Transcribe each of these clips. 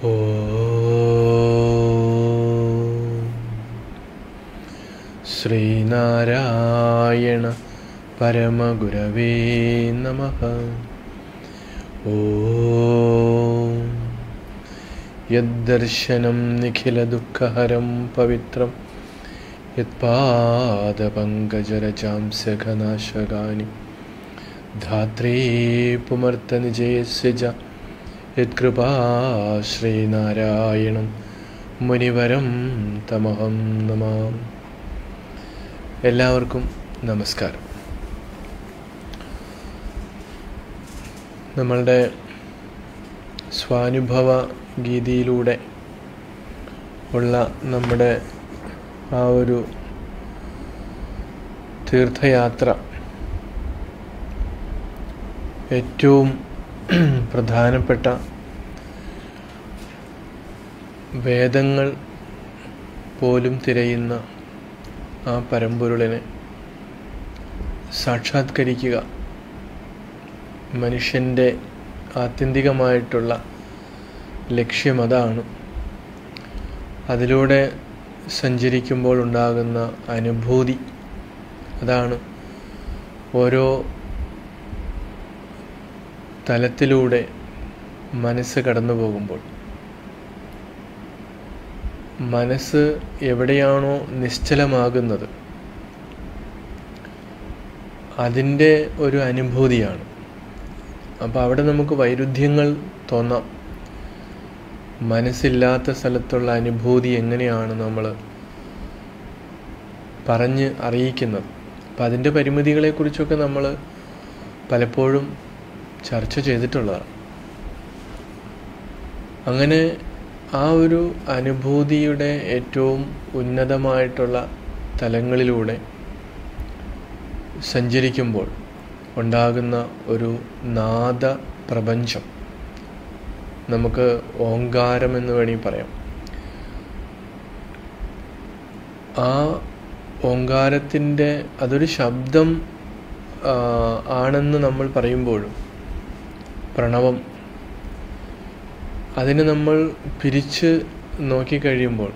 ഓം ശ്രീനാരായണ പരമഗുരവേ നമ ഓം യദ്ദർശനം നിഖിലദുഃഖഹരം പവിത്രം യത്പാദപങ്കജരചാംസ്യഘനാശകാനി ധാത്രേ പുമർത്തനിജയസ്യ ച യത്കൃപാ ശ്രീനാരായണം മുനിവരം തമഹം നമാം എല്ലാവർക്കും നമസ്കാരം നമ്മളുടെ സ്വാനുഭവ ഗീതിയിലൂടെ ഉള്ള നമ്മുടെ ആ ഒരു തീർത്ഥയാത്ര ഏറ്റവും പ്രധാനപ്പെട്ട വേദങ്ങൾ പോലും തിരയുന്ന ആ പരമ്പൊരുളിനെ സാക്ഷാത്കരിക്കുക മനുഷ്യൻ്റെ ആത്യന്തികമായിട്ടുള്ള ലക്ഷ്യം അതാണ് അതിലൂടെ സഞ്ചരിക്കുമ്പോൾ ഉണ്ടാകുന്ന അനുഭൂതി അതാണ് ഓരോ തലത്തിലൂടെ മനസ്സ് കടന്നു പോകുമ്പോൾ മനസ്സ് എവിടെയാണോ നിശ്ചലമാകുന്നത് അതിൻ്റെ ഒരു അനുഭൂതിയാണ് അപ്പോൾ അവിടെ നമുക്ക് വൈരുദ്ധ്യങ്ങൾ തോന്നാം മനസ്സില്ലാത്ത സ്ഥലത്തുള്ള അനുഭൂതി എങ്ങനെയാണ് നമ്മൾ പറഞ്ഞ് അറിയിക്കുന്നത് അപ്പം അതിൻ്റെ പരിമിതികളെക്കുറിച്ചൊക്കെ നമ്മൾ പലപ്പോഴും ചർച്ച ചെയ്തിട്ടുള്ളതാണ് അങ്ങനെ ആ ഒരു അനുഭൂതിയുടെ ഏറ്റവും ഉന്നതമായിട്ടുള്ള തലങ്ങളിലൂടെ സഞ്ചരിക്കുമ്പോൾ ഉണ്ടാകുന്ന ഒരു നാദ പ്രപഞ്ചം നമുക്ക് ഓങ്കാരം എന്ന് വേണമെങ്കിൽ പറയാം ആ ഓങ്കാരത്തിൻ്റെ അതൊരു ശബ്ദം ആണെന്ന് നമ്മൾ പറയുമ്പോഴും പ്രണവം അതിനെ നമ്മൾ പിരിച്ച് നോക്കിക്കഴിയുമ്പോൾ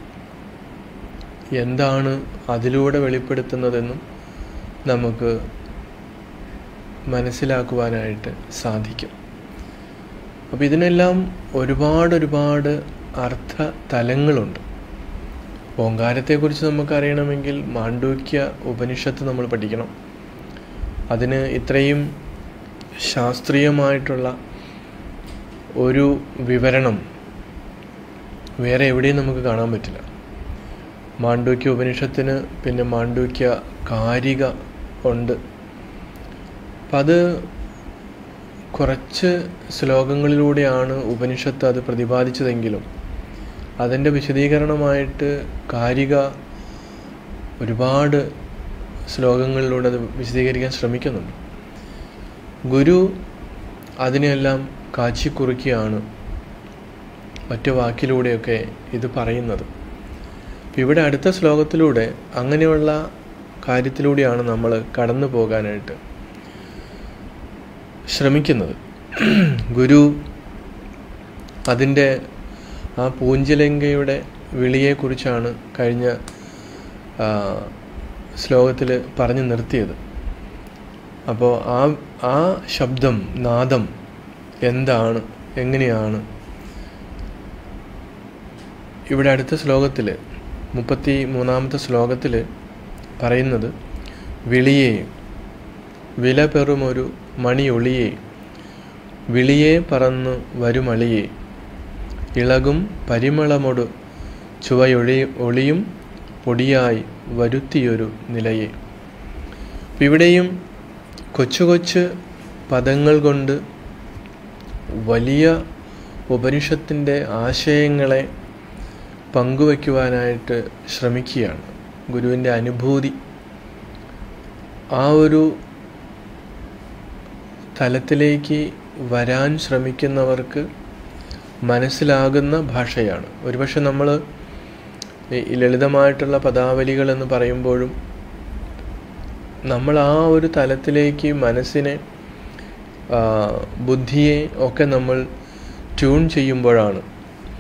എന്താണ് അതിലൂടെ വെളിപ്പെടുത്തുന്നതെന്നും നമുക്ക് മനസ്സിലാക്കുവാനായിട്ട് സാധിക്കും അപ്പോൾ ഇതിനെല്ലാം ഒരുപാട് ഒരുപാട് അർത്ഥ തലങ്ങളുണ്ട് ഓങ്കാരത്തെക്കുറിച്ച് നമുക്കറിയണമെങ്കിൽ മാണ്ഡൂക്യ ഉപനിഷത്ത് നമ്മൾ പഠിക്കണം അതിന് ഇത്രയും ശാസ്ത്രീയമായിട്ടുള്ള ഒരു വിവരണം വേറെ എവിടെയും നമുക്ക് കാണാൻ പറ്റില്ല മാണ്ഡൂക്യ ഉപനിഷത്തിന് പിന്നെ മാണ്ഡൂക്യ കാരിക ഉണ്ട് അപ്പം അത് കുറച്ച് ശ്ലോകങ്ങളിലൂടെയാണ് ഉപനിഷത്ത് അത് പ്രതിപാദിച്ചതെങ്കിലും അതിൻ്റെ വിശദീകരണമായിട്ട് കാരിക ഒരുപാട് ശ്ലോകങ്ങളിലൂടെ അത് വിശദീകരിക്കാൻ ശ്രമിക്കുന്നുണ്ട് ഗുരു അതിനെല്ലാം കാച്ചിക്കുറുക്കിയാണ് ഒറ്റ വാക്കിലൂടെയൊക്കെ ഇത് പറയുന്നത് ഇവിടെ അടുത്ത ശ്ലോകത്തിലൂടെ അങ്ങനെയുള്ള കാര്യത്തിലൂടെയാണ് നമ്മൾ കടന്നു പോകാനായിട്ട് ശ്രമിക്കുന്നത് ഗുരു അതിൻ്റെ ആ പൂഞ്ചലങ്കയുടെ വിളിയെക്കുറിച്ചാണ് കഴിഞ്ഞ ശ്ലോകത്തിൽ പറഞ്ഞു നിർത്തിയത് അപ്പോൾ ആ ആ ശബ്ദം നാദം എന്താണ് എങ്ങനെയാണ് ഇവിടെ അടുത്ത ശ്ലോകത്തിൽ മുപ്പത്തി മൂന്നാമത്തെ ശ്ലോകത്തിൽ പറയുന്നത് വിളിയെ വില പെറുമൊരു മണിയൊളിയെ വിളിയെ പറന്നു വരുമളിയെ ഇളകും പരിമളമൊടു ചുവയൊളി ഒളിയും പൊടിയായി വരുത്തിയൊരു നിലയെ ഇവിടെയും കൊച്ചു കൊച്ചു പദങ്ങൾ കൊണ്ട് വലിയ ഉപനിഷത്തിൻ്റെ ആശയങ്ങളെ പങ്കുവയ്ക്കുവാനായിട്ട് ശ്രമിക്കുകയാണ് ഗുരുവിൻ്റെ അനുഭൂതി ആ ഒരു തലത്തിലേക്ക് വരാൻ ശ്രമിക്കുന്നവർക്ക് മനസ്സിലാകുന്ന ഭാഷയാണ് ഒരുപക്ഷെ നമ്മൾ ഈ ലളിതമായിട്ടുള്ള പദാവലികൾ എന്ന് പറയുമ്പോഴും നമ്മൾ ആ ഒരു തലത്തിലേക്ക് മനസ്സിനെ ആ, ബുദ്ധിയെ ഒക്കെ നമ്മൾ ട്യൂൺ ചെയ്യുമ്പോഴാണ്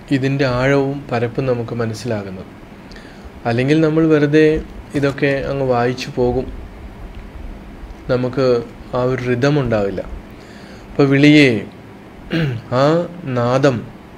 ഇതിൻ്റെ ആഴവും പരപ്പും നമുക്ക് മനസ്സിലാകുന്നത് അല്ലെങ്കിൽ നമ്മൾ വെറുതെ ഇതൊക്കെ അങ്ങ് വായിച്ചു പോകും നമുക്ക് ആ ഒരു റിതം ഉണ്ടാവില്ല അപ്പോൾ വിളിയെ ആ നാദം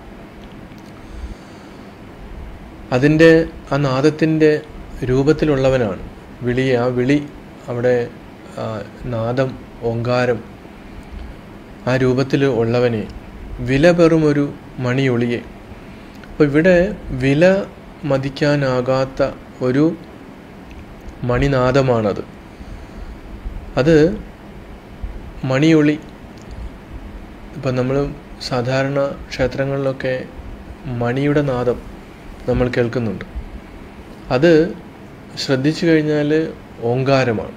അതിൻ്റെ ആ നാദത്തിൻ്റെ രൂപത്തിലുള്ളവനാണ് വിളി ആ വിളി അവിടെ ആ, നാദം ഓങ്കാരം ആ രൂപത്തിൽ ഉള്ളവനെ വില പെറുമൊരു മണിയൊളിയെ അപ്പോൾ ഇവിടെ വില മതിക്കാനാകാത്ത ഒരു മണിനാദമാണത് അത് മണിയൊളി ഇപ്പം നമ്മൾ സാധാരണ ക്ഷേത്രങ്ങളിലൊക്കെ മണിയുടെ നാദം നമ്മൾ കേൾക്കുന്നുണ്ട് അത് ശ്രദ്ധിച്ചു കഴിഞ്ഞാൽ ഓങ്കാരമാണ്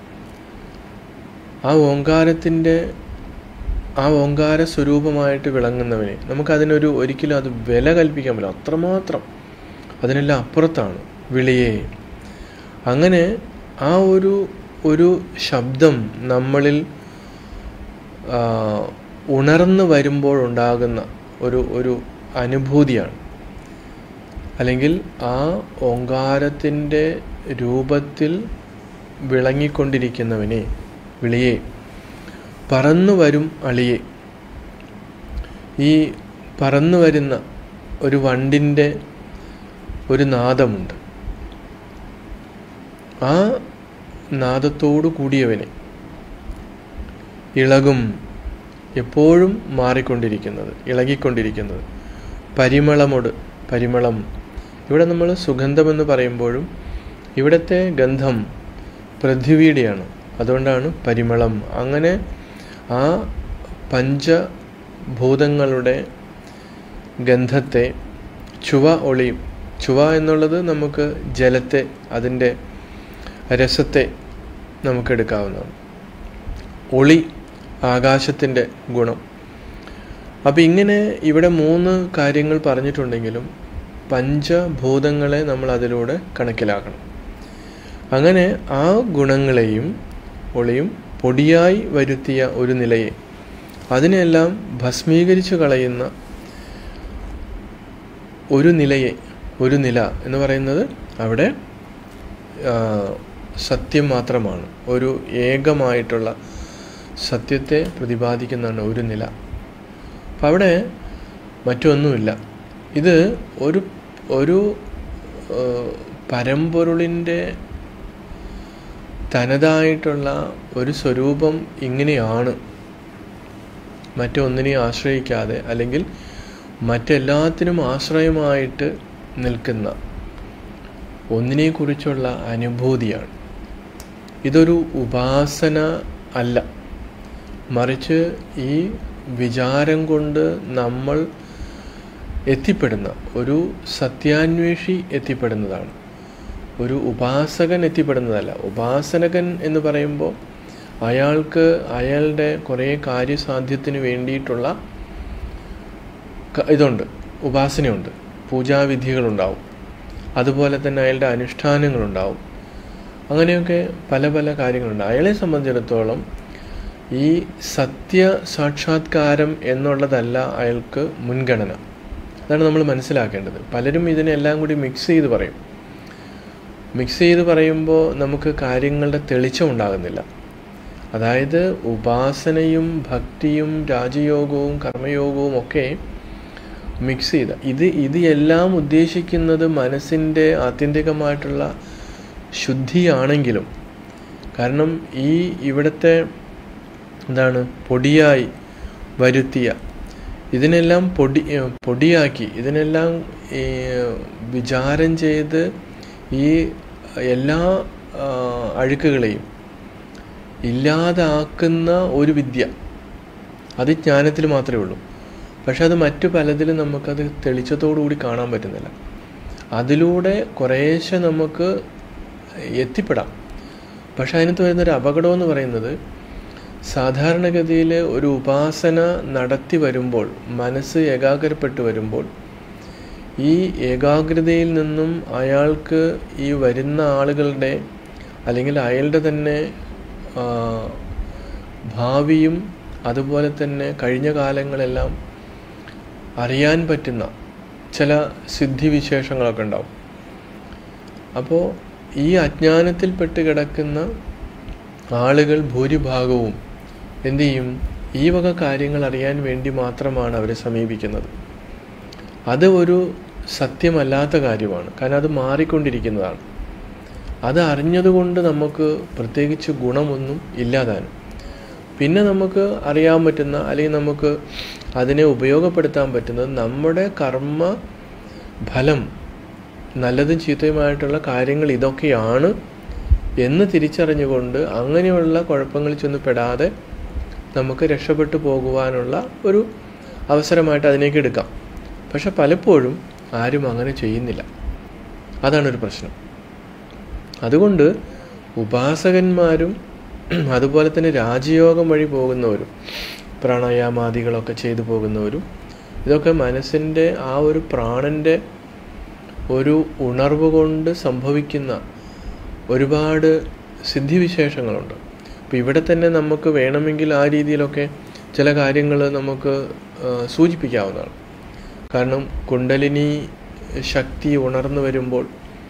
ആ ഓങ്കാരത്തിൻ്റെ ആ ഓങ്കാര സ്വരൂപമായിട്ട് വിളങ്ങുന്നവനെ നമുക്കതിനൊരു ഒരിക്കലും അത് വില കൽപ്പിക്കാൻ പറ്റില്ല അത്രമാത്രം അതിനെല്ലാം അപ്പുറത്താണ് വിളിയെ അങ്ങനെ ആ ഒരു ഒരു ശബ്ദം നമ്മളിൽ ആ, ഉണർന്നു വരുമ്പോഴുണ്ടാകുന്ന ഒരു ഒരു അനുഭൂതിയാണ് അല്ലെങ്കിൽ ആ ഓങ്കാരത്തിൻ്റെ രൂപത്തിൽ വിളങ്ങിക്കൊണ്ടിരിക്കുന്നവനെ വിളിയെ പറന്നു വരും അളിയെ ഈ പറന്നു വരുന്ന ഒരു വണ്ടിൻ്റെ ഒരു നാദമുണ്ട് ആ നാദത്തോടു കൂടിയവനെ ഇളകും എപ്പോഴും മാറിക്കൊണ്ടിരിക്കുന്നത് ഇളകിക്കൊണ്ടിരിക്കുന്നത് പരിമളമോട് പരിമളം ഇവിടെ നമ്മൾ സുഗന്ധമെന്ന് പറയുമ്പോഴും ഇവിടുത്തെ ഗന്ധം പൃഥ്വിയുടെയാണ് അതുകൊണ്ടാണ് പരിമളം അങ്ങനെ ആ പഞ്ചഭൂതങ്ങളുടെ ഗന്ധത്തെ ചുവ ഒളിയും ചുവ എന്നുള്ളത് നമുക്ക് ജലത്തെ അതിൻ്റെ രസത്തെ നമുക്കെടുക്കാവുന്നതാണ് ഒളി ആകാശത്തിൻ്റെ ഗുണം അപ്പം ഇങ്ങനെ ഇവിടെ മൂന്ന് കാര്യങ്ങൾ പറഞ്ഞിട്ടുണ്ടെങ്കിലും പഞ്ചഭൂതങ്ങളെ നമ്മൾ അതിലൂടെ കണക്കിലാക്കണം അങ്ങനെ ആ ഗുണങ്ങളെയും ഒളിയും പൊടിയായി വരുത്തിയ ഒരു നിലയെ അതിനെല്ലാം ഭസ്മീകരിച്ചു കളയുന്ന ഒരു നിലയെ ഒരു നില എന്ന് പറയുന്നത് അവിടെ ആ, സത്യം മാത്രമാണ് ഒരു ഏകമായിട്ടുള്ള സത്യത്തെ പ്രതിപാദിക്കുന്നതാണ് ഒരു നില അപ്പം അവിടെ മറ്റൊന്നുമില്ല ഇത് ഒരു ഒരു ആ, പരമ്പൊരുളിൻ്റെ തനതായിട്ടുള്ള ഒരു സ്വരൂപം ഇങ്ങനെയാണ് മറ്റൊന്നിനെയും ആശ്രയിക്കാതെ അല്ലെങ്കിൽ മറ്റെല്ലാത്തിനും ആശ്രയമായിട്ട് നിൽക്കുന്ന ഒന്നിനെക്കുറിച്ചുള്ള അനുഭൂതിയാണ് ഇതൊരു ഉപാസന അല്ല മറിച്ച് ഈ വിചാരം കൊണ്ട് നമ്മൾ എത്തിപ്പെടുന്ന ഒരു സത്യാന്വേഷി എത്തിപ്പെടുന്നതാണ് ഒരു ഉപാസകൻ എത്തിപ്പെടുന്നതല്ല ഉപാസനകൻ എന്ന് പറയുമ്പോൾ അയാൾക്ക് അയാളുടെ കുറേ കാര്യസാധ്യത്തിന് വേണ്ടിയിട്ടുള്ള ക- ഇതുണ്ട് ഉപാസനയുണ്ട് പൂജാവിധികളുണ്ടാവും അതുപോലെ തന്നെ അയാളുടെ അനുഷ്ഠാനങ്ങളുണ്ടാവും അങ്ങനെയൊക്കെ പല പല കാര്യങ്ങളുണ്ട് അയാളെ സംബന്ധിച്ചിടത്തോളം ഈ സത്യ സാക്ഷാത്കാരം എന്നുള്ളതല്ല അയാൾക്ക് മുൻഗണന അതാണ് നമ്മൾ മനസ്സിലാക്കേണ്ടത് പലരും ഇതിനെല്ലാം കൂടി മിക്സ് ചെയ്ത് പറയും മിക്സ് ചെയ്ത് പറയുമ്പോൾ നമുക്ക് കാര്യങ്ങളുടെ തെളിച്ചം ഉണ്ടാകുന്നില്ല അതായത് ഉപാസനയും ഭക്തിയും രാജയോഗവും കർമ്മയോഗവും ഒക്കെ മിക്സ് ചെയ്ത ഇത് ഇത് എല്ലാം ഉദ്ദേശിക്കുന്നത് മനസ്സിൻ്റെ ആത്യന്തികമായിട്ടുള്ള ശുദ്ധിയാണെങ്കിലും കാരണം ഈ ഇവിടുത്തെ എന്താണ് പൊടിയായി വരുത്തിയ ഇതിനെല്ലാം പൊടി ഏഹ് പൊടിയാക്കി ഇതിനെല്ലാം ഈ വിചാരം ചെയ്ത് ഈ എല്ലാ ആ, അഴുക്കുകളെയും ഇല്ലാതാക്കുന്ന ഒരു വിദ്യ അത് ജ്ഞാനത്തിൽ മാത്രമേ ഉള്ളൂ പക്ഷെ അത് മറ്റു പലതിലും നമുക്കത് തെളിച്ചത്തോടു കൂടി കാണാൻ പറ്റുന്നില്ല അതിലൂടെ കുറേശ്ശെ നമുക്ക് എത്തിപ്പെടാം പക്ഷെ അതിനകത്ത് വരുന്നൊരു അപകടം എന്ന് പറയുന്നത് സാധാരണഗതിയിൽ ഒരു ഉപാസന നടത്തി വരുമ്പോൾ മനസ്സ് ഏകാഗ്രപ്പെട്ട് വരുമ്പോൾ ഈ ഏകാഗ്രതയിൽ നിന്നും അയാൾക്ക് ഈ വരുന്ന ആളുകളുടെ അല്ലെങ്കിൽ അയാളുടെ തന്നെ ആ, ഭാവിയും അതുപോലെ തന്നെ കഴിഞ്ഞ കാലങ്ങളെല്ലാം അറിയാൻ പറ്റുന്ന ചില സിദ്ധിവിശേഷങ്ങളൊക്കെ ഉണ്ടാവും അപ്പോൾ ഈ അജ്ഞാനത്തിൽപ്പെട്ട് കിടക്കുന്ന ആളുകൾ ഭൂരിഭാഗവും എന്തു ചെയ്യും ഈ വക കാര്യങ്ങൾ അറിയാൻ വേണ്ടി മാത്രമാണ് അവരെ സമീപിക്കുന്നത് അത് ഒരു സത്യമല്ലാത്ത കാര്യമാണ് കാരണം അത് മാറിക്കൊണ്ടിരിക്കുന്നതാണ് അത് അറിഞ്ഞതുകൊണ്ട് നമുക്ക് പ്രത്യേകിച്ച് ഗുണമൊന്നും ഇല്ലാതാനും പിന്നെ നമുക്ക് അറിയാൻ പറ്റുന്ന അല്ലെങ്കിൽ നമുക്ക് അതിനെ ഉപയോഗപ്പെടുത്താൻ പറ്റുന്നത് നമ്മുടെ കർമ്മ ഫലം നല്ലതും ചീത്തയുമായിട്ടുള്ള കാര്യങ്ങൾ ഇതൊക്കെയാണ് എന്ന് തിരിച്ചറിഞ്ഞുകൊണ്ട് അങ്ങനെയുള്ള കുഴപ്പങ്ങളിൽ ചെന്ന് പെടാതെ നമുക്ക് രക്ഷപ്പെട്ടു പോകുവാനുള്ള ഒരു അവസരമായിട്ട് അതിനേക്ക് എടുക്കാം പക്ഷെ പലപ്പോഴും ആരും അങ്ങനെ ചെയ്യുന്നില്ല അതാണൊരു പ്രശ്നം അതുകൊണ്ട് ഉപാസകന്മാരും അതുപോലെ തന്നെ രാജയോഗം വഴി പോകുന്നവരും പ്രാണായാമാദികളൊക്കെ ചെയ്തു പോകുന്നവരും ഇതൊക്കെ മനസ്സിൻ്റെ ആ ഒരു പ്രാണൻ്റെ ഒരു ഉണർവ് കൊണ്ട് സംഭവിക്കുന്ന ഒരുപാട് സിദ്ധിവിശേഷങ്ങളുണ്ട് അപ്പോൾ ഇവിടെ തന്നെ നമുക്ക് വേണമെങ്കിൽ ആ രീതിയിലൊക്കെ ചില കാര്യങ്ങൾ നമുക്ക് ആ, സൂചിപ്പിക്കാവുന്നതാണ് കാരണം കുണ്ടലിനി ശക്തി ഉണർന്നു വരുമ്പോൾ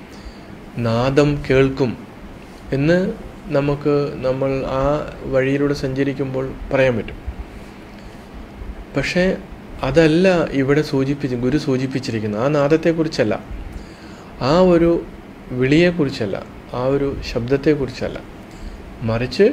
നാദം കേൾക്കും എന്ന് നമുക്ക് നമ്മൾ ആ വഴിയിലൂടെ സഞ്ചരിക്കുമ്പോൾ പറയാൻ പറ്റും പക്ഷേ അതല്ല ഇവിടെ സൂചിപ്പിച്ച് ഗുരു സൂചിപ്പിച്ചിരിക്കുന്നത് ആ നാദത്തെക്കുറിച്ചല്ല ആ ഒരു വിളിയെക്കുറിച്ചല്ല ആ ഒരു ശബ്ദത്തെക്കുറിച്ചല്ല മറിച്ച്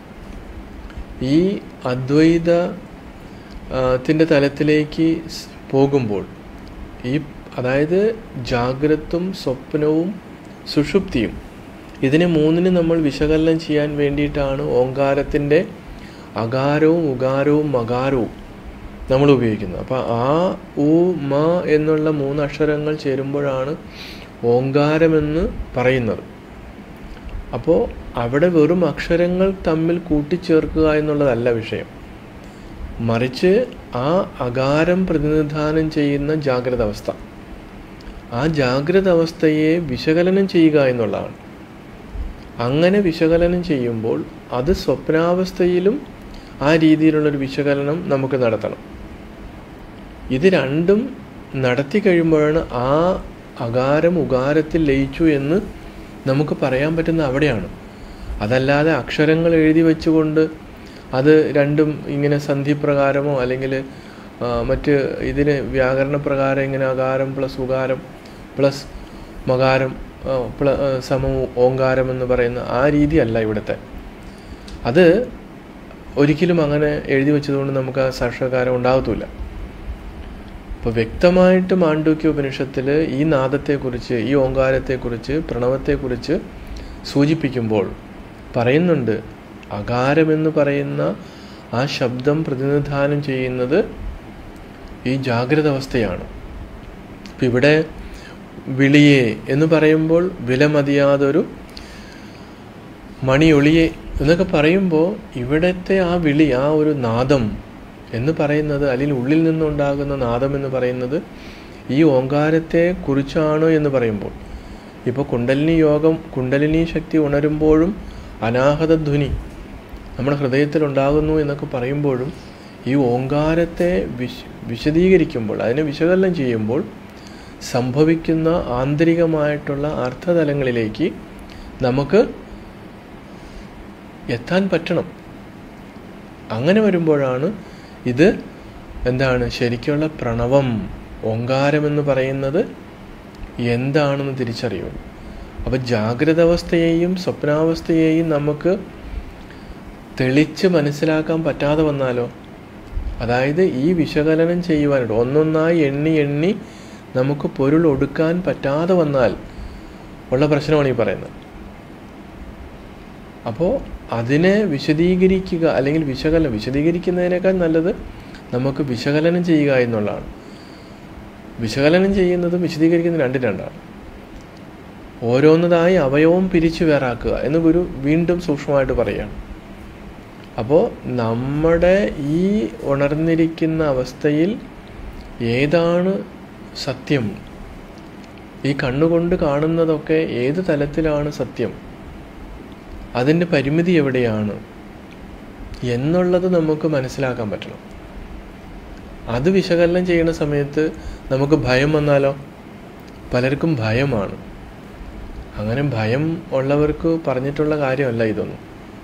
ഈ അദ്വൈത ത്തിൻ്റെ തലത്തിലേക്ക് സ് പോകുമ്പോൾ ഈ അതായത് ജാഗ്രതും സ്വപ്നവും സുഷുപ്തിയും ഇതിനെ മൂന്നിന് നമ്മൾ വിശകലനം ചെയ്യാൻ വേണ്ടിയിട്ടാണ് ഓങ്കാരത്തിൻ്റെ അകാരവും ഉകാരവും മകാരവും നമ്മൾ ഉപയോഗിക്കുന്നത് അപ്പോൾ ആ ഉ മ എന്നുള്ള മൂന്ന് അക്ഷരങ്ങൾ ചേരുമ്പോഴാണ് ഓങ്കാരമെന്ന് പറയുന്നത് അപ്പോൾ അവിടെ വെറും അക്ഷരങ്ങൾ തമ്മിൽ കൂട്ടിച്ചേർക്കുക എന്നുള്ളതല്ല വിഷയം മറിച്ച് ആ അകാരം പ്രതിനിധാനം ചെയ്യുന്ന ജാഗ്രത അവസ്ഥ ആ ജാഗ്രത അവസ്ഥയെ വിശകലനം ചെയ്യുക എന്നുള്ളതാണ് അങ്ങനെ വിശകലനം ചെയ്യുമ്പോൾ അത് സ്വപ്നാവസ്ഥയിലും ആ രീതിയിലുള്ളൊരു വിശകലനം നമുക്ക് നടത്തണം ഇത് രണ്ടും നടത്തി കഴിയുമ്പോഴാണ് ആ അകാരം ഉകാരത്തിൽ ലയിച്ചു എന്ന് നമുക്ക് പറയാൻ പറ്റുന്ന അവിടെയാണ് അതല്ലാതെ അക്ഷരങ്ങൾ എഴുതി വെച്ചുകൊണ്ട് അത് രണ്ടും ഇങ്ങനെ സന്ധിപ്രകാരമോ അല്ലെങ്കിൽ ആ, മറ്റ് ഇതിന് വ്യാകരണപ്രകാരം ഇങ്ങനെ അകാരം പ്ലസ് ഉകാരം പ്ലസ് മകാരം ആ, പ്ല ആ, സമം ഓങ്കാരം എന്ന് പറയുന്ന ആ രീതിയല്ല ഇവിടുത്തെ അത് ഒരിക്കലും അങ്ങനെ എഴുതി വെച്ചതുകൊണ്ട് നമുക്ക് ആ സാക്ഷാത്കാരം ഉണ്ടാകത്തുമില്ല അപ്പോൾ വ്യക്തമായിട്ട് മാണ്ഡൂക്യ ഉപനിഷത്തിൽ ഈ നാദത്തെക്കുറിച്ച് ഈ ഓങ്കാരത്തെക്കുറിച്ച് പ്രണവത്തെക്കുറിച്ച് സൂചിപ്പിക്കുമ്പോൾ പറയുന്നുണ്ട് അകാരമെന്ന് പറയുന്ന ആ ശബ്ദം പ്രതിനിധാനം ചെയ്യുന്നത് ഈ ജാഗ്രത അവസ്ഥയാണ് ഇപ്പം ഇവിടെ വിളിയെ എന്ന് പറയുമ്പോൾ വിലമതിയാതൊരു മണിയൊളിയെ എന്നൊക്കെ പറയുമ്പോൾ ഇവിടുത്തെ ആ വിളി ആ ഒരു നാദം എന്ന് പറയുന്നത് അല്ലെങ്കിൽ ഉള്ളിൽ നിന്നുണ്ടാകുന്ന നാദം എന്ന് പറയുന്നത് ഈ ഓങ്കാരത്തെ കുറിച്ചാണ് എന്ന് പറയുമ്പോൾ ഇപ്പോൾ കുണ്ടലിനി യോഗം കുണ്ടലിനി ശക്തി ഉണരുമ്പോഴും അനാഹത ധ്വനി നമ്മുടെ ഹൃദയത്തിൽ ഉണ്ടാകുന്നു എന്നൊക്കെ പറയുമ്പോഴും ഈ ഓങ്കാരത്തെ വിശ വിശദീകരിക്കുമ്പോൾ അതിനെ വിശകലനം ചെയ്യുമ്പോൾ സംഭവിക്കുന്ന ആന്തരികമായിട്ടുള്ള അർത്ഥതലങ്ങളിലേക്ക് നമുക്ക് എത്താൻ പറ്റണം അങ്ങനെ വരുമ്പോഴാണ് ഇത് എന്താണ് ശരിക്കുള്ള പ്രണവം ഓങ്കാരമെന്ന് പറയുന്നത് എന്താണെന്ന് തിരിച്ചറിയുള്ളൂ അപ്പോൾ ജാഗ്രത അവസ്ഥയെയും സ്വപ്നാവസ്ഥയെയും നമുക്ക് തെളിച്ച് മനസ്സിലാക്കാൻ പറ്റാതെ വന്നാലോ അതായത് ഈ വിശകലനം ചെയ്യുവാനായിട്ട് ഒന്നൊന്നായി എണ്ണി എണ്ണി നമുക്ക് പൊരുൾ ഒടുക്കാൻ പറ്റാതെ വന്നാൽ ഉള്ള പ്രശ്നമാണ് ഈ പറയുന്നത് അപ്പോൾ അതിനെ വിശദീകരിക്കുക അല്ലെങ്കിൽ വിശകലനം വിശദീകരിക്കുന്നതിനേക്കാൾ നല്ലത് നമുക്ക് വിശകലനം ചെയ്യുക എന്നുള്ളതാണ് വിശകലനം ചെയ്യുന്നതും വിശദീകരിക്കുന്നതും രണ്ടും രണ്ടാണ് ഓരോന്നതായി അവയവം പിരിച്ചു വേറാക്കുക എന്ന് ഗുരു വീണ്ടും സൂക്ഷ്മമായിട്ട് പറയുകയാണ് അപ്പോൾ നമ്മുടെ ഈ ഉണർന്നിരിക്കുന്ന അവസ്ഥയിൽ ഏതാണ് സത്യം ഈ കണ്ണുകൊണ്ട് കാണുന്നതൊക്കെ ഏത് തലത്തിലാണ് സത്യം അതിൻ്റെ പരിമിതി എവിടെയാണ് എന്നുള്ളത് നമുക്ക് മനസ്സിലാക്കാൻ പറ്റണം അത് വിശകലനം ചെയ്യുന്ന സമയത്ത് നമുക്ക് ഭയം വന്നാലോ പലർക്കും ഭയമാണ് അങ്ങനെ ഭയം ഉള്ളവർക്ക് പറഞ്ഞിട്ടുള്ള കാര്യമല്ല ഇതൊന്നും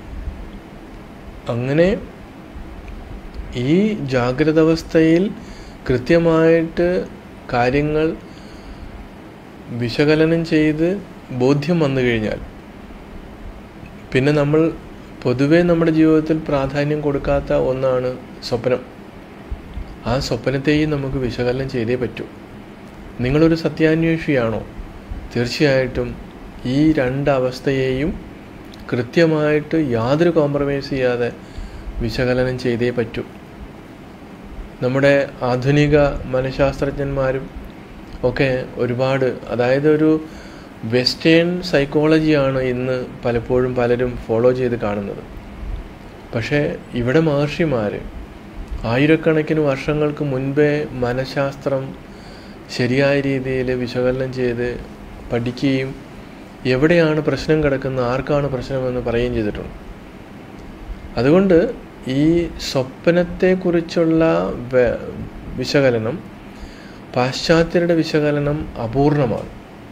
അങ്ങനെ ഈ ജാഗ്രത അവസ്ഥയിൽ കൃത്യമായിട്ട് കാര്യങ്ങൾ വിശകലനം ചെയ്ത് ബോധ്യം വന്നു കഴിഞ്ഞാൽ പിന്നെ നമ്മൾ പൊതുവേ നമ്മുടെ ജീവിതത്തിൽ പ്രാധാന്യം കൊടുക്കാത്ത ഒന്നാണ് സ്വപ്നം ആ സ്വപ്നത്തെയും നമുക്ക് വിശകലനം ചെയ്തേ പറ്റൂ നിങ്ങളൊരു സത്യാന്വേഷിയാണോ തീർച്ചയായിട്ടും ഈ രണ്ട് അവസ്ഥയെയും കൃത്യമായിട്ട് യാതൊരു കോംപ്രമൈസ് ചെയ്യാതെ വിശകലനം ചെയ്തേ പറ്റൂ നമ്മുടെ ആധുനിക മനഃശാസ്ത്രജ്ഞന്മാരും ഒക്കെ ഒരുപാട് അതായത് ഒരു വെസ്റ്റേൺ സൈക്കോളജിയാണ് ഇന്ന് പലപ്പോഴും പലരും ഫോളോ ചെയ്ത് കാണുന്നത് പക്ഷേ ഇവിടെ മഹർഷിമാർ ആയിരക്കണക്കിന് വർഷങ്ങൾക്ക് മുൻപേ മനഃശാസ്ത്രം ശരിയായ രീതിയിൽ വിശകലനം ചെയ്ത് പഠിക്കുകയും എവിടെയാണ് പ്രശ്നം കിടക്കുന്നത് ആർക്കാണ് പ്രശ്നമെന്ന് പറയുകയും ചെയ്തിട്ടുണ്ട് അതുകൊണ്ട് ഈ സ്വപ്നത്തെക്കുറിച്ചുള്ള വ- വിശകലനം പാശ്ചാത്യരുടെ വിശകലനം അപൂർണമാണ്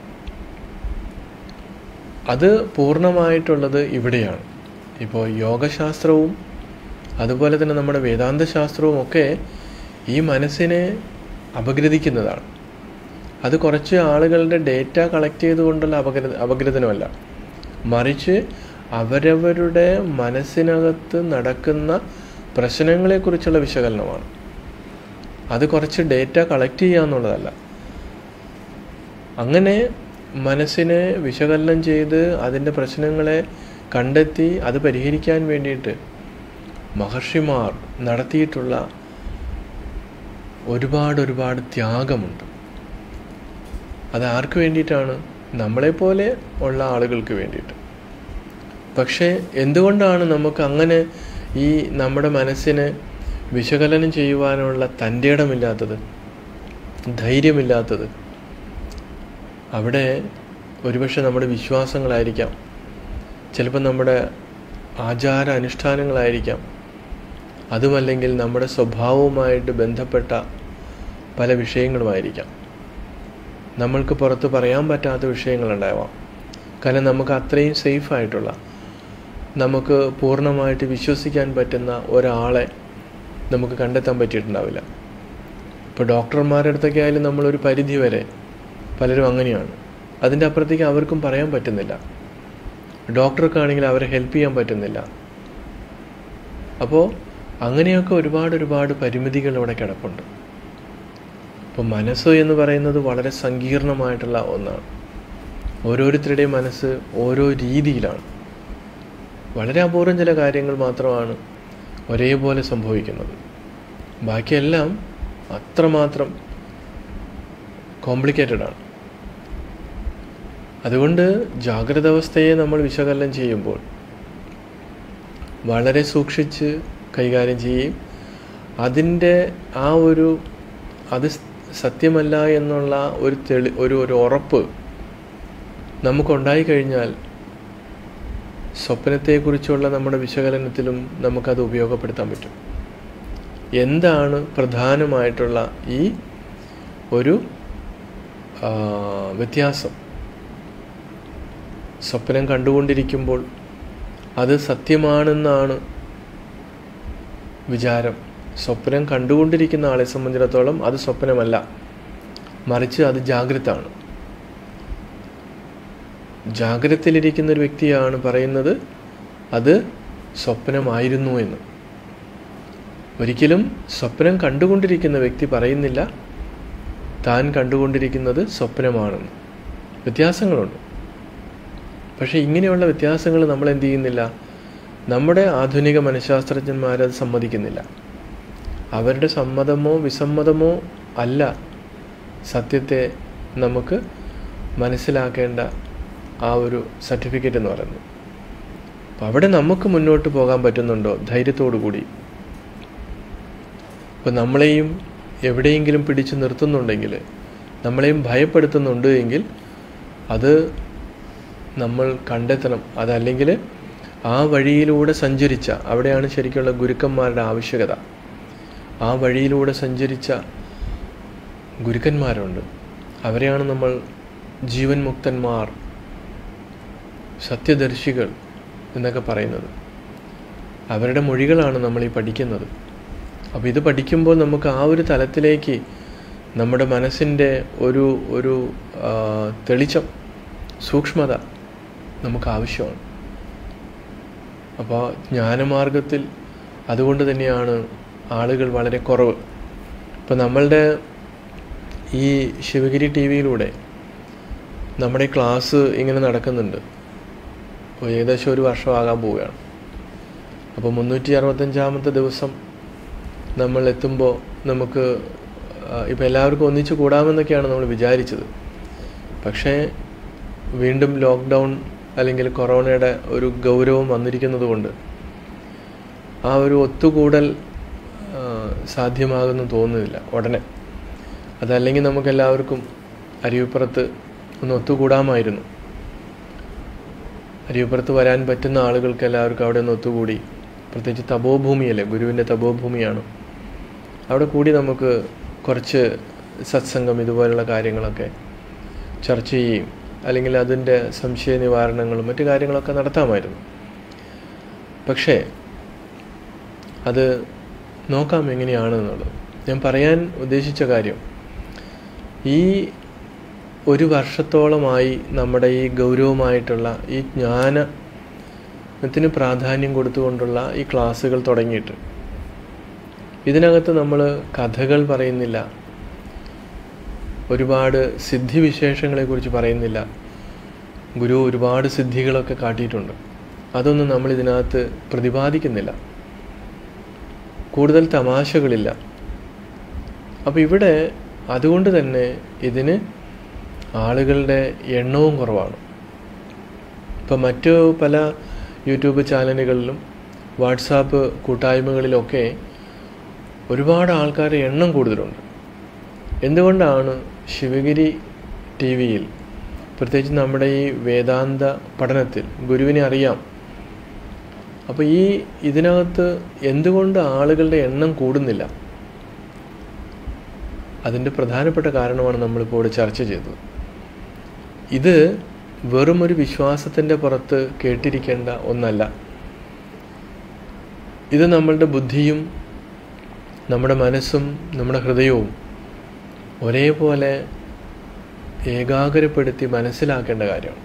അത് പൂർണ്ണമായിട്ടുള്ളത് ഇവിടെയാണ് ഇപ്പോൾ യോഗശാസ്ത്രവും അതുപോലെ തന്നെ നമ്മുടെ വേദാന്ത ശാസ്ത്രവും ഒക്കെ ഈ മനസ്സിനെ അപഗ്രഥിക്കുന്നതാണ് അത് കുറച്ച് ആളുകളുടെ ഡേറ്റ കളക്ട് ചെയ്തുകൊണ്ടുള്ള അപഗ്രഥ അപഗ്രഥനമല്ല മറിച്ച് അവരവരുടെ മനസ്സിനകത്ത് നടക്കുന്ന പ്രശ്നങ്ങളെക്കുറിച്ചുള്ള വിശകലനമാണ് അത് കുറച്ച് ഡേറ്റ കളക്ട് ചെയ്യുക എന്നുള്ളതല്ല അങ്ങനെ മനസ്സിനെ വിശകലനം ചെയ്ത് അതിൻ്റെ പ്രശ്നങ്ങളെ കണ്ടെത്തി അത് പരിഹരിക്കാൻ വേണ്ടിയിട്ട് മഹർഷിമാർ നടത്തിയിട്ടുള്ള ഒരുപാട് ഒരുപാട് ത്യാഗമുണ്ട് അത് ആർക്ക് വേണ്ടിയിട്ടാണ് നമ്മളെപ്പോലെ ഉള്ള ആളുകൾക്ക് വേണ്ടിയിട്ട് പക്ഷേ എന്തുകൊണ്ടാണ് നമുക്ക് അങ്ങനെ ഈ നമ്മുടെ മനസ്സിനെ വിശകലനം ചെയ്യുവാനുള്ള തൻ്റെ ഇടമില്ലാത്തത് ധൈര്യമില്ലാത്തത് അവിടെ ഒരുപക്ഷെ നമ്മുടെ വിശ്വാസങ്ങളായിരിക്കാം ചിലപ്പോൾ നമ്മുടെ ആചാര അനുഷ്ഠാനങ്ങളായിരിക്കാം അതുമല്ലെങ്കിൽ നമ്മുടെ സ്വഭാവവുമായിട്ട് ബന്ധപ്പെട്ട പല വിഷയങ്ങളുമായിരിക്കാം നമ്മൾക്ക് പുറത്ത് പറയാൻ പറ്റാത്ത വിഷയങ്ങളുണ്ടാവാം കാരണം നമുക്ക് അത്രയും സേഫ് ആയിട്ടുള്ള നമുക്ക് പൂർണ്ണമായിട്ട് വിശ്വസിക്കാൻ പറ്റുന്ന ഒരാളെ നമുക്ക് കണ്ടെത്താൻ പറ്റിയിട്ടുണ്ടാവില്ല ഇപ്പോൾ ഡോക്ടർമാരുടെ അടുത്തൊക്കെ ആയാലും നമ്മളൊരു പരിധി വരെ പലരും അങ്ങനെയാണ് അതിൻ്റെ അപ്പുറത്തേക്ക് അവർക്കും പറയാൻ പറ്റുന്നില്ല ഡോക്ടർക്കാണെങ്കിൽ അവരെ ഹെൽപ്പ് ചെയ്യാൻ പറ്റുന്നില്ല അപ്പോൾ അങ്ങനെയൊക്കെ ഒരുപാട് ഒരുപാട് പരിമിതികൾ ഇവിടെ കിടപ്പുണ്ട് അപ്പോൾ മനസ്സ് എന്ന് പറയുന്നത് വളരെ സങ്കീർണമായിട്ടുള്ള ഒന്നാണ് ഓരോരുത്തരുടെയും മനസ്സ് ഓരോ രീതിയിലാണ് വളരെ അപൂർവം ചില കാര്യങ്ങൾ മാത്രമാണ് ഒരേപോലെ സംഭവിക്കുന്നത് ബാക്കിയെല്ലാം അത്രമാത്രം കോംപ്ലിക്കേറ്റഡ് ആണ് അതുകൊണ്ട് ജാഗ്രത അവസ്ഥയെ നമ്മൾ വിശകലനം ചെയ്യുമ്പോൾ വളരെ സൂക്ഷിച്ച് കൈകാര്യം ചെയ്യുകയും അതിൻ്റെ ആ ഒരു അത് സത്യമല്ല എന്നുള്ള ഒരു തെളി ഒരു ഒരു ഉറപ്പ് നമുക്കുണ്ടായി കഴിഞ്ഞാൽ സ്വപ്നത്തെക്കുറിച്ചുള്ള നമ്മുടെ വിശകലനത്തിലും നമുക്കത് ഉപയോഗപ്പെടുത്താൻ പറ്റും എന്താണ് പ്രധാനമായിട്ടുള്ള ഈ ഒരു ആ, വ്യത്യാസം സ്വപ്നം കണ്ടുകൊണ്ടിരിക്കുമ്പോൾ അത് സത്യമാണെന്നാണ് വിചാരം സ്വപ്നം കണ്ടുകൊണ്ടിരിക്കുന്ന ആളെ സംബന്ധിച്ചിടത്തോളം അത് സ്വപ്നമല്ല മറിച്ച് അത് ജാഗ്രതാണ് ജാഗ്രതയിലിരിക്കുന്ന ഒരു വ്യക്തിയാണ് പറയുന്നത് അത് സ്വപ്നമായിരുന്നു എന്ന് ഒരിക്കലും സ്വപ്നം കണ്ടുകൊണ്ടിരിക്കുന്ന വ്യക്തി പറയുന്നില്ല താൻ കണ്ടുകൊണ്ടിരിക്കുന്നത് സ്വപ്നമാണെന്ന് വ്യത്യാസങ്ങളുണ്ട് പക്ഷേ ഇങ്ങനെയുള്ള വ്യത്യാസങ്ങൾ നമ്മൾ എന്ത് ചെയ്യുന്നില്ല നമ്മുടെ ആധുനിക മനഃശാസ്ത്രജ്ഞന്മാരത് സമ്മതിക്കുന്നില്ല അവരുടെ സമ്മതമോ വിസമ്മതമോ അല്ല സത്യത്തെ നമുക്ക് മനസ്സിലാക്കേണ്ട ആ ഒരു സർട്ടിഫിക്കറ്റ് എന്ന് പറയുന്നത് അപ്പം അവിടെ നമുക്ക് മുന്നോട്ട് പോകാൻ പറ്റുന്നുണ്ടോ ധൈര്യത്തോടു കൂടി ഇപ്പം നമ്മളെയും എവിടെയെങ്കിലും പിടിച്ചു നിർത്തുന്നുണ്ടെങ്കിൽ നമ്മളെയും ഭയപ്പെടുത്തുന്നുണ്ട് എങ്കിൽ അത് നമ്മൾ കണ്ടെത്തണം അതല്ലെങ്കിൽ ആ വഴിയിലൂടെ സഞ്ചരിച്ച അവിടെയാണ് ശരിക്കുള്ള ഗുരുക്കന്മാരുടെ ആവശ്യകത ആ വഴിയിലൂടെ സഞ്ചരിച്ച ഗുരുക്കന്മാരുണ്ട് അവരെയാണ് നമ്മൾ ജീവൻ മുക്തന്മാർ സത്യദർശികൾ എന്നൊക്കെ പറയുന്നത് അവരുടെ മൊഴികളാണ് നമ്മൾ ഈ പഠിക്കുന്നത് അപ്പോൾ ഇത് പഠിക്കുമ്പോൾ നമുക്ക് ആ ഒരു തലത്തിലേക്ക് നമ്മുടെ മനസ്സിൻ്റെ ഒരു ഒരു ആ, തെളിച്ചം സൂക്ഷ്മത നമുക്ക് ആവശ്യമാണ് അപ്പോൾ ജ്ഞാനമാർഗത്തിൽ അതുകൊണ്ട് തന്നെയാണ് ആളുകൾ വളരെ കുറവ് ഇപ്പം നമ്മളുടെ ഈ ശിവഗിരി ടി വിയിലൂടെ നമ്മുടെ ഈ ക്ലാസ് ഇങ്ങനെ നടക്കുന്നുണ്ട് ഇപ്പോൾ ഏകദേശം ഒരു വർഷമാകാൻ പോവുകയാണ് അപ്പോൾ മുന്നൂറ്റി അറുപത്തഞ്ചാമത്തെ ദിവസം നമ്മൾ എത്തുമ്പോൾ നമുക്ക് ഇപ്പോൾ എല്ലാവർക്കും ഒന്നിച്ച് കൂടാമെന്നൊക്കെയാണ് നമ്മൾ വിചാരിച്ചത് പക്ഷേ വീണ്ടും ലോക്ക്ഡൗൺ അല്ലെങ്കിൽ കൊറോണയുടെ ഒരു ഗൗരവം വന്നിരിക്കുന്നത് കൊണ്ട് ആ ഒരു ഒത്തുകൂടൽ ആ, സാധ്യമാകുമെന്ന് തോന്നുന്നില്ല ഉടനെ അതല്ലെങ്കിൽ നമുക്ക് എല്ലാവർക്കും അരിവിപ്പുറത്ത് ഒന്ന് ഒത്തുകൂടാമായിരുന്നു അരിവിപ്പുറത്ത് വരാൻ പറ്റുന്ന ആളുകൾക്ക് എല്ലാവർക്കും അവിടെ ഒന്ന് ഒത്തുകൂടി പ്രത്യേകിച്ച് തപോഭൂമിയല്ലേ ഗുരുവിൻ്റെ തപോഭൂമിയാണ് അവിടെ കൂടി നമുക്ക് കുറച്ച് സത്സംഗം ഇതുപോലുള്ള കാര്യങ്ങളൊക്കെ ചർച്ച ചെയ്യുകയും അല്ലെങ്കിൽ അതിൻ്റെ സംശയ നിവാരണങ്ങളും മറ്റു കാര്യങ്ങളൊക്കെ നടത്താമായിരുന്നു പക്ഷേ അത് നോക്കാം എങ്ങനെയാണ് എന്നുള്ളത് ഞാൻ പറയാൻ ഉദ്ദേശിച്ച കാര്യം ഈ ഒരു വർഷത്തോളമായി നമ്മുടെ ഈ ഗൗരവമായിട്ടുള്ള ഈ ജ്ഞാനത്തിന് പ്രാധാന്യം കൊടുത്തുകൊണ്ടുള്ള ഈ ക്ലാസ്സുകൾ തുടങ്ങിയിട്ട് ഇതിനകത്ത് നമ്മൾ കഥകൾ പറയുന്നില്ല ഒരുപാട് സിദ്ധിവിശേഷങ്ങളെക്കുറിച്ച് പറയുന്നില്ല ഗുരു ഒരുപാട് സിദ്ധികളൊക്കെ കാട്ടിയിട്ടുണ്ട് അതൊന്നും നമ്മൾ ഇതിനകത്ത് പ്രതിപാദിക്കുന്നില്ല കൂടുതൽ തമാശകളില്ല അപ്പോൾ ഇവിടെ അതുകൊണ്ട് തന്നെ ഇതിന് ആളുകളുടെ എണ്ണവും കുറവാണ് ഇപ്പം മറ്റു പല യൂട്യൂബ് ചാനലുകളിലും വാട്സാപ്പ് കൂട്ടായ്മകളിലൊക്കെ ഒരുപാട് ആൾക്കാരുടെ എണ്ണം കൂടുതലുണ്ട് എന്തുകൊണ്ടാണ് ശിവഗിരി ടി വിയിൽ പ്രത്യേകിച്ച് നമ്മുടെ ഈ വേദാന്ത പഠനത്തിൽ ഗുരുവിനെ അറിയാം അപ്പോൾ ഈ ഇതിനകത്ത് എന്തുകൊണ്ട് ആളുകളുടെ എണ്ണം കൂടുന്നില്ല അതിൻ്റെ പ്രധാനപ്പെട്ട കാരണമാണ് നമ്മളിപ്പോൾ ഇവിടെ ചർച്ച ചെയ്തത് ഇത് വെറും ഒരു വിശ്വാസത്തിൻ്റെ പുറത്ത് കേട്ടിരിക്കേണ്ട ഒന്നല്ല ഇത് നമ്മളുടെ ബുദ്ധിയും നമ്മുടെ മനസ്സും നമ്മുടെ ഹൃദയവും ഒരേപോലെ ഏകാഗ്രപ്പെടുത്തി മനസ്സിലാക്കേണ്ട കാര്യമാണ്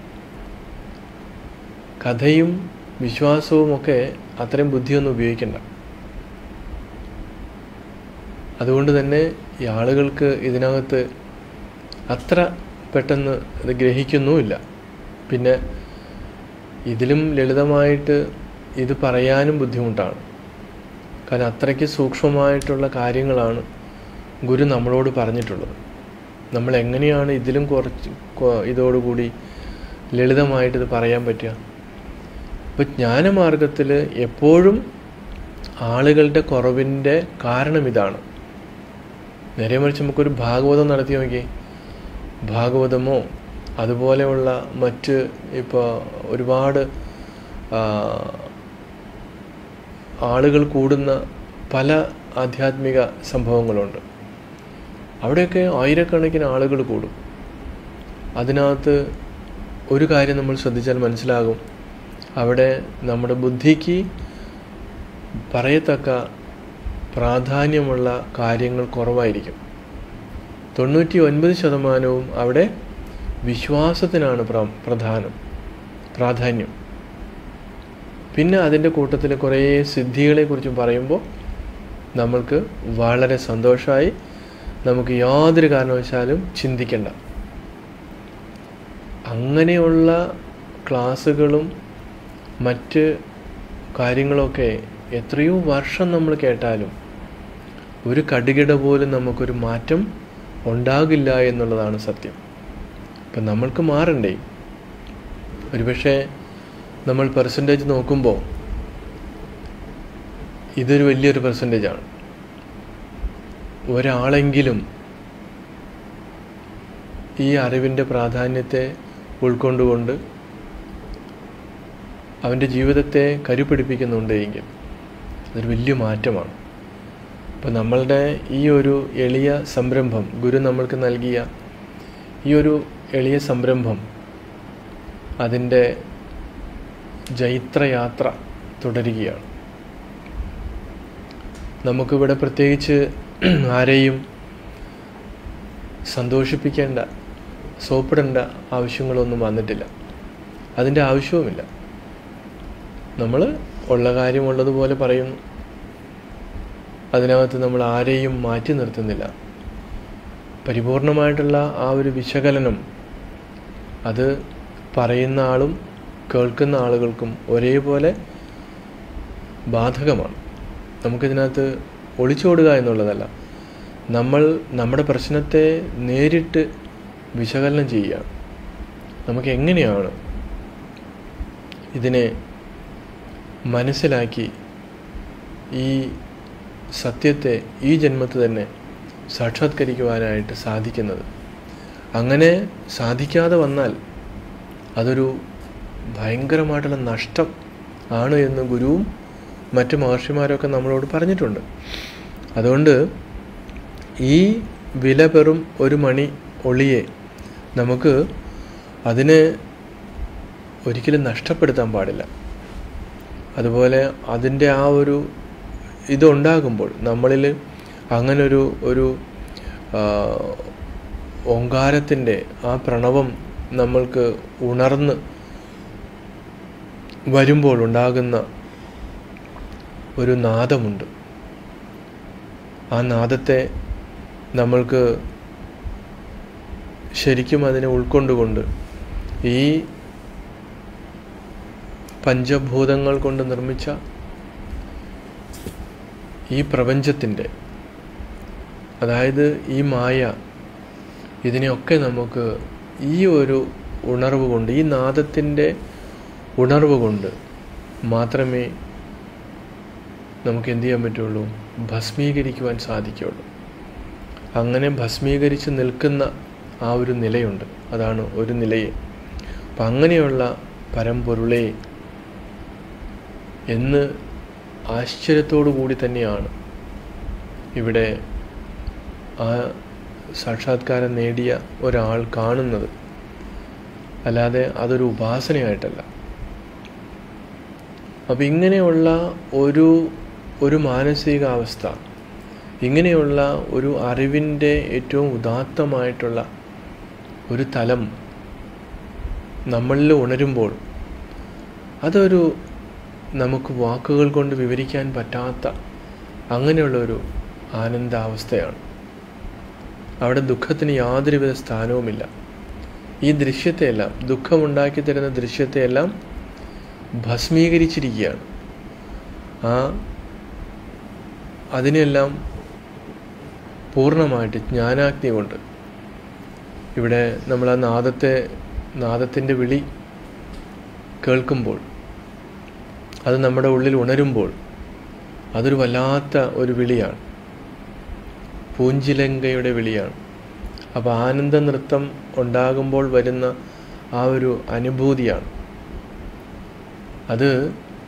കഥയും വിശ്വാസവും ഒക്കെ അത്രയും ബുദ്ധിയൊന്നും ഉപയോഗിക്കണ്ട അതുകൊണ്ട് തന്നെ ഈ ആളുകൾക്ക് ഇതിനകത്ത് അത്ര പെട്ടെന്ന് ഇത് ഗ്രഹിക്കുന്നുമില്ല പിന്നെ ഇതിലും ലളിതമായിട്ട് ഇത് പറയാനും ബുദ്ധിമുട്ടാണ് കാരണം അത്രയ്ക്ക് സൂക്ഷ്മമായിട്ടുള്ള കാര്യങ്ങളാണ് ഗുരു നമ്മളോട് പറഞ്ഞിട്ടുള്ളത് നമ്മൾ എങ്ങനെയാണ് ഇതിലും കുറച്ച് കൊ- ഇതോടുകൂടി ലളിതമായിട്ട് ഇത് പറയാൻ പറ്റുക അപ്പോൾ ജ്ഞാനമാർഗത്തിൽ എപ്പോഴും ആളുകളുടെ കുറവിൻ്റെ കാരണം ഇതാണ് നേരെ മറിച്ച് നമുക്കൊരു ഭാഗവതം നടത്തി നോക്കി ഭാഗവതമോ അതുപോലെയുള്ള മറ്റ് ഇപ്പോൾ ഒരുപാട് ആ, ആളുകൾ കൂടുന്ന പല ആധ്യാത്മിക സംഭവങ്ങളുണ്ട് അവിടെയൊക്കെ ആയിരക്കണക്കിന് ആളുകൾ കൂടും അതിനകത്ത് ഒരു കാര്യം നമ്മൾ ശ്രദ്ധിച്ചാൽ മനസ്സിലാകും അവിടെ നമ്മുടെ ബുദ്ധിക്ക് പറയത്തക്ക പ്രാധാന്യമുള്ള കാര്യങ്ങൾ കുറവായിരിക്കും തൊണ്ണൂറ്റി ഒൻപത് ശതമാനവും അവിടെ വിശ്വാസത്തിനാണ് പ്ര പ്രധാനം പ്രാധാന്യം പിന്നെ അതിൻ്റെ കൂട്ടത്തിൽ കുറേ സിദ്ധികളെക്കുറിച്ചും പറയുമ്പോൾ നമ്മൾക്ക് വളരെ സന്തോഷമായി നമുക്ക് യാതൊരു കാരണവശാലും ചിന്തിക്കേണ്ട അങ്ങനെയുള്ള ക്ലാസ്സുകളും മറ്റ് കാര്യങ്ങളൊക്കെ എത്രയോ വർഷം നമ്മൾ കേട്ടാലും ഒരു കടുകിട പോലും നമുക്കൊരു മാറ്റം ഉണ്ടാകില്ല എന്നുള്ളതാണ് സത്യം ഇപ്പം നമ്മൾക്ക് മാറണ്ടേ ഒരുപക്ഷെ നമ്മൾ പെർസെൻറ്റേജ് നോക്കുമ്പോൾ ഇതൊരു വലിയൊരു പെർസെൻറ്റേജാണ് ഒരാളെങ്കിലും ഈ അറിവിൻ്റെ പ്രാധാന്യത്തെ ഉൾക്കൊണ്ടുകൊണ്ട് അവൻ്റെ ജീവിതത്തെ കരുപിടിപ്പിക്കുന്നുണ്ട് എങ്കിൽ അതൊരു വലിയ മാറ്റമാണ് അപ്പം നമ്മളുടെ ഈ ഒരു എളിയ സംരംഭം ഗുരു നമ്മൾക്ക് നൽകിയ ഈ ഒരു എളിയ സംരംഭം അതിൻ്റെ ജൈത്രയാത്ര തുടരുകയാണ് നമുക്കിവിടെ പ്രത്യേകിച്ച് ആരെയും സന്തോഷിപ്പിക്കേണ്ട സോപ്പിടേണ്ട ആവശ്യങ്ങളൊന്നും വന്നിട്ടില്ല അതിൻ്റെ ആവശ്യവുമില്ല നമ്മൾ ഉള്ള കാര്യം ഉള്ളതുപോലെ പറയുന്നു അതിനകത്ത് നമ്മൾ ആരെയും മാറ്റി നിർത്തുന്നില്ല പരിപൂർണമായിട്ടുള്ള ആ ഒരു വിശകലനം അത് പറയുന്ന ആളും കേൾക്കുന്ന ആളുകൾക്കും ഒരേപോലെ ബാധകമാണ് നമുക്കിതിനകത്ത് ഒളിച്ചോടുക എന്നുള്ളതല്ല നമ്മൾ നമ്മുടെ പ്രശ്നത്തെ നേരിട്ട് വിശകലനം ചെയ്യുകയാണ് നമുക്ക് എങ്ങനെയാണ് ഇതിനെ മനസ്സിലാക്കി ഈ സത്യത്തെ ഈ ജന്മത്ത് തന്നെ സാക്ഷാത്കരിക്കുവാനായിട്ട് സാധിക്കുന്നത് അങ്ങനെ സാധിക്കാതെ വന്നാൽ അതൊരു ഭയങ്കരമായിട്ടുള്ള നഷ്ടം ആണ് എന്ന് ഗുരുവും മറ്റു മഹർഷിമാരൊക്കെ നമ്മളോട് പറഞ്ഞിട്ടുണ്ട് അതുകൊണ്ട് ഈ വില പെറും ഒരു മണി ഒളിയെ നമുക്ക് അതിനെ ഒരിക്കലും നഷ്ടപ്പെടുത്താൻ പാടില്ല അതുപോലെ അതിൻ്റെ ആ ഒരു ഇതുണ്ടാകുമ്പോൾ നമ്മളിൽ അങ്ങനൊരു ഒരു ഓങ്കാരത്തിൻ്റെ ആ പ്രണവം നമ്മൾക്ക് ഉണർന്ന് വരുമ്പോൾ ഉണ്ടാകുന്ന ഒരു നാദമുണ്ട് ആ നാദത്തെ നമ്മൾക്ക് ശരിക്കും അതിനെ ഉൾക്കൊണ്ടുകൊണ്ട് ഈ പഞ്ചഭൂതങ്ങൾ കൊണ്ട് നിർമ്മിച്ച ഈ പ്രപഞ്ചത്തിൻ്റെ അതായത് ഈ മായ ഇതിനെയൊക്കെ നമുക്ക് ഈ ഒരു ഉണർവ് കൊണ്ട് ഈ നാദത്തിൻ്റെ ഉണർവ് കൊണ്ട് മാത്രമേ നമുക്ക് എന്ത് ചെയ്യാൻ പറ്റുള്ളൂ ഭസ്മീകരിക്കുവാൻ സാധിക്കുള്ളൂ അങ്ങനെ ഭസ്മീകരിച്ച് നിൽക്കുന്ന ആ ഒരു നിലയുണ്ട് അതാണ് ഒരു നിലയെ അപ്പം അങ്ങനെയുള്ള പരമ്പൊരുളെ എന്ന് ആശ്ചര്യത്തോടു കൂടി തന്നെയാണ് ഇവിടെ ആ സാക്ഷാത്കാരം നേടിയ ഒരാൾ കാണുന്നത് അല്ലാതെ അതൊരു ഉപാസനയായിട്ടല്ല അപ്പം ഇങ്ങനെയുള്ള ഒരു ഒരു മാനസികാവസ്ഥ ഇങ്ങനെയുള്ള ഒരു അറിവിൻ്റെ ഏറ്റവും ഉദാത്തമായിട്ടുള്ള ഒരു തലം നമ്മളിൽ ഉണരുമ്പോൾ അതൊരു നമുക്ക് വാക്കുകൾ കൊണ്ട് വിവരിക്കാൻ പറ്റാത്ത അങ്ങനെയുള്ളൊരു ആനന്ദാവസ്ഥയാണ് അവിടെ ദുഃഖത്തിന് യാതൊരുവിധ സ്ഥാനവുമില്ല ഈ ദൃശ്യത്തെയെല്ലാം ദുഃഖമുണ്ടാക്കി തരുന്ന ദൃശ്യത്തെയെല്ലാം ഭസ്മീകരിച്ചിരിക്കുകയാണ് ആ അതിനെല്ലാം പൂർണ്ണമായിട്ട് ജ്ഞാനാഗ്നി കൊണ്ട് ഇവിടെ നമ്മൾ ആ നാദത്തെ നാദത്തിൻ്റെ വിളി കേൾക്കുമ്പോൾ അത് നമ്മുടെ ഉള്ളിൽ ഉണരുമ്പോൾ അതൊരു വല്ലാത്ത ഒരു വിളിയാണ് പൂഞ്ചിലങ്കയുടെ വിളിയാണ് അപ്പോൾ ആനന്ദ നൃത്തം ഉണ്ടാകുമ്പോൾ വരുന്ന ആ ഒരു അനുഭൂതിയാണ് അത്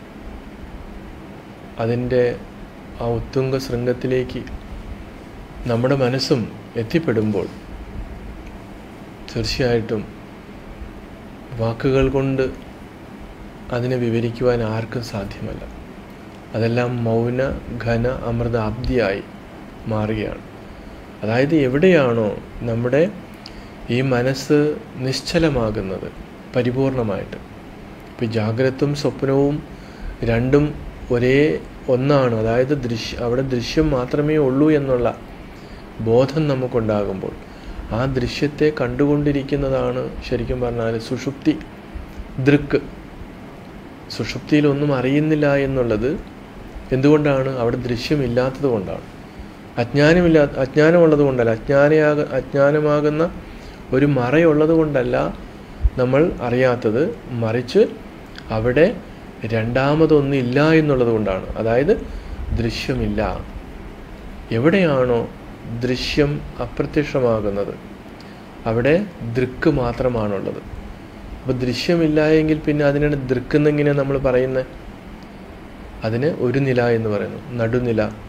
അതിൻ്റെ ആ ഉത്തുംഗ ശൃംഗത്തിലേക്ക് നമ്മുടെ മനസ്സും എത്തിപ്പെടുമ്പോൾ തീർച്ചയായിട്ടും വാക്കുകൾ കൊണ്ട് അതിനെ വിവരിക്കുവാൻ ആർക്കും സാധ്യമല്ല അതെല്ലാം മൗന ഘന അമൃത അബ്ദിയായി മാറുകയാണ് അതായത് എവിടെയാണോ നമ്മുടെ ഈ മനസ്സ് നിശ്ചലമാകുന്നത് പരിപൂർണമായിട്ട് ഇപ്പം ജാഗ്രതും സ്വപ്നവും രണ്ടും ഒരേ ഒന്നാണ് അതായത് ദൃശ്യ അവിടെ ദൃശ്യം മാത്രമേ ഉള്ളൂ എന്നുള്ള ബോധം നമുക്കുണ്ടാകുമ്പോൾ ആ ദൃശ്യത്തെ കണ്ടുകൊണ്ടിരിക്കുന്നതാണ് ശരിക്കും പറഞ്ഞാൽ സുഷുപ്തി ദൃക്ക് സുഷുപ്തിയിൽ ഒന്നും അറിയുന്നില്ല എന്നുള്ളത് എന്തുകൊണ്ടാണ് അവിടെ ദൃശ്യമില്ലാത്തത് കൊണ്ടാണ് അജ്ഞാനമില്ലാ അജ്ഞാനമുള്ളത് കൊണ്ടല്ല അജ്ഞാനയാക അജ്ഞാനമാകുന്ന ഒരു മറയുള്ളത് കൊണ്ടല്ല നമ്മൾ അറിയാത്തത് മറിച്ച് അവിടെ രണ്ടാമതൊന്നില്ല എന്നുള്ളത് കൊണ്ടാണ് അതായത് ദൃശ്യമില്ല എവിടെയാണോ ദൃശ്യം അപ്രത്യക്ഷമാകുന്നത് അവിടെ ദൃക്ക് മാത്രമാണുള്ളത് അപ്പോൾ ദൃശ്യമില്ല എങ്കിൽ പിന്നെ അതിനാണ് ദൃക്കെന്നെങ്ങനെ നമ്മൾ പറയുന്നത് അതിന് ഒരു നില എന്ന് പറയുന്നു നടുനില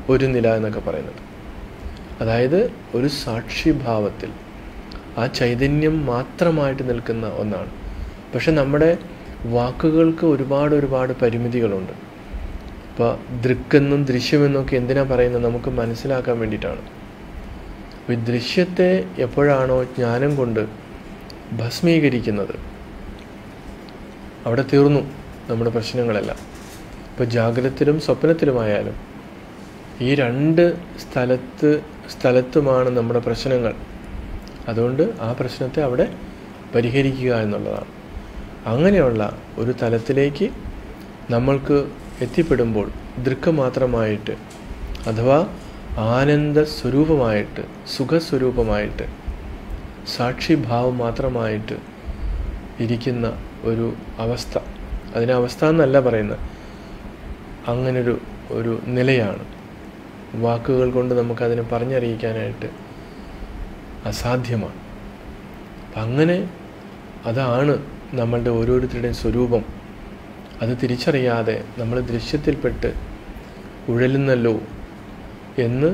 ഒരു നില എന്നൊക്കെ പറയുന്നത് അതായത് ഒരു സാക്ഷിഭാവത്തിൽ ആ ചൈതന്യം മാത്രമായിട്ട് നിൽക്കുന്ന ഒന്നാണ് പക്ഷെ നമ്മുടെ വാക്കുകൾക്ക് ഒരുപാട് ഒരുപാട് പരിമിതികളുണ്ട് ഇപ്പോൾ ദൃക്കെന്നും ദൃശ്യമെന്നൊക്കെ എന്തിനാ പറയുന്നത് നമുക്ക് മനസ്സിലാക്കാൻ വേണ്ടിയിട്ടാണ് അപ്പോൾ ഈ ദൃശ്യത്തെ എപ്പോഴാണോ ജ്ഞാനം കൊണ്ട് ഭസ്മീകരിക്കുന്നത് അവിടെ തീർന്നു നമ്മുടെ പ്രശ്നങ്ങളെല്ലാം ഇപ്പോൾ ജാഗ്രതത്തിലും സ്വപ്നത്തിലുമായാലും ഈ രണ്ട് സ്ഥലത്ത് സ്ഥലത്തുമാണ് നമ്മുടെ പ്രശ്നങ്ങൾ അതുകൊണ്ട് ആ പ്രശ്നത്തെ അവിടെ പരിഹരിക്കുക എന്നുള്ളതാണ് അങ്ങനെയുള്ള ഒരു തലത്തിലേക്ക് നമ്മൾക്ക് എത്തിപ്പെടുമ്പോൾ ദൃക്ക് മാത്രമായിട്ട് അഥവാ ആനന്ദ സ്വരൂപമായിട്ട് സുഖസ്വരൂപമായിട്ട് സാക്ഷിഭാവം മാത്രമായിട്ട് ഇരിക്കുന്ന ഒരു അവസ്ഥ അതിനെ അവസ്ഥ എന്നല്ല പറയുന്നത് അങ്ങനൊരു ഒരു നിലയാണ് വാക്കുകൾ കൊണ്ട് നമുക്കതിനെ പറഞ്ഞറിയിക്കാനായിട്ട് അസാധ്യമാണ് അപ്പം അങ്ങനെ അതാണ് നമ്മളുടെ ഓരോരുത്തരുടെയും സ്വരൂപം അത് തിരിച്ചറിയാതെ നമ്മൾ ദൃശ്യത്തിൽപ്പെട്ട് ഉഴലുന്നല്ലോ എന്ന്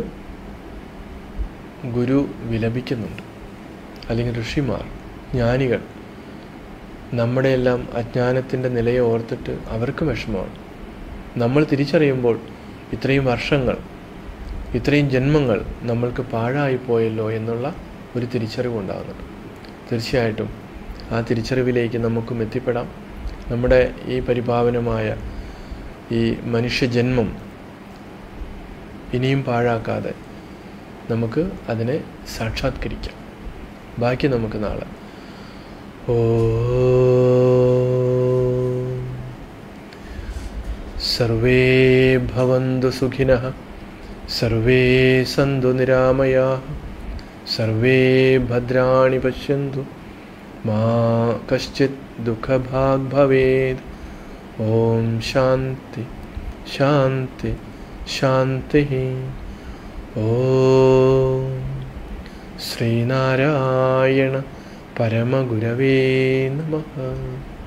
ഗുരു വിലപിക്കുന്നുണ്ട് അല്ലെങ്കിൽ ഋഷിമാർ ജ്ഞാനികൾ നമ്മുടെയെല്ലാം അജ്ഞാനത്തിൻ്റെ നിലയെ ഓർത്തിട്ട് അവർക്ക് വിഷമമാണ് നമ്മൾ തിരിച്ചറിയുമ്പോൾ ഇത്രയും വർഷങ്ങൾ ഇത്രയും ജന്മങ്ങൾ നമ്മൾക്ക് പാഴായിപ്പോയല്ലോ എന്നുള്ള ഒരു തിരിച്ചറിവുണ്ടാകുന്നുണ്ട് തീർച്ചയായിട്ടും ആ തിരിച്ചറിവിലേക്ക് നമുക്കും എത്തിപ്പെടാം നമ്മുടെ ഈ പരിപാവനമായ ഈ മനുഷ്യജന്മം ഇനിയും പാഴാക്കാതെ നമുക്ക് അതിനെ സാക്ഷാത്കരിക്കാം ബാക്കി നമുക്ക് നാളെ ഓ സർവേ ഭവന്തു സുഖിനഃ സർവേ സന്തു നിരാമയാः സർവേ ഭദ്രാണി പശ്യन्तु മാ കശ്ചിത് ദുഃഖഭാഗ് ഭവേത് ഓം ശാന്തി ശാന്തി ശാന്തി ഓം ശ്രീനാരായണ പരമഗുരവേ നമഃ